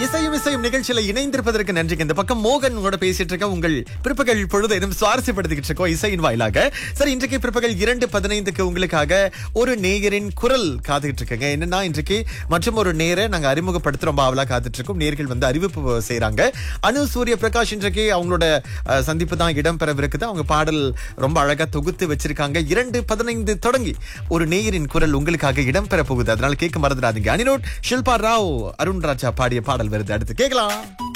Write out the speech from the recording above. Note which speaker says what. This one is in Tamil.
Speaker 1: இசையும் இசையும் நிகழ்ச்சியில இணைந்திருப்பதற்கு நன்றி இந்த பக்கம் மோகன் உங்களோட பேசிட்டு இருக்க உங்கள் பிற்பகல் பொழுது இன்னும் சுவாரஸ்யப்படுத்திக்கிட்டு இருக்கோம் இசையின் வாயிலாக சரி இன்றைக்கு பிற்பகல் இரண்டு பதினைந்துக்கு உங்களுக்காக ஒரு நேயரின் குரல் காத்துக்கிட்டு இருக்கேங்க என்னன்னா இன்றைக்கு மற்றும் ஒரு நேர நாங்க அறிமுகப்படுத்த ரொம்ப ஆவலா காத்துட்டு இருக்கோம் நேர்கள் வந்து அறிவிப்பு செய்றாங்க அனு சூரிய பிரகாஷ் இன்றைக்கு அவங்களோட அஹ், சந்திப்பு தான் இடம்பெறவிருக்குது அவங்க பாடல் ரொம்ப அழகா தொகுத்து வச்சிருக்காங்க இரண்டு பதினைந்து தொடங்கி ஒரு நேயரின் குரல் உங்களுக்காக இடம்பெற போகுது அதனால கேட்க மறந்துடாதீங்க அனிரோட் ஷில்பா ராவ் அருண் ராஜா பாடிய பாடல் வருது அடுத்து கேட்கலாம்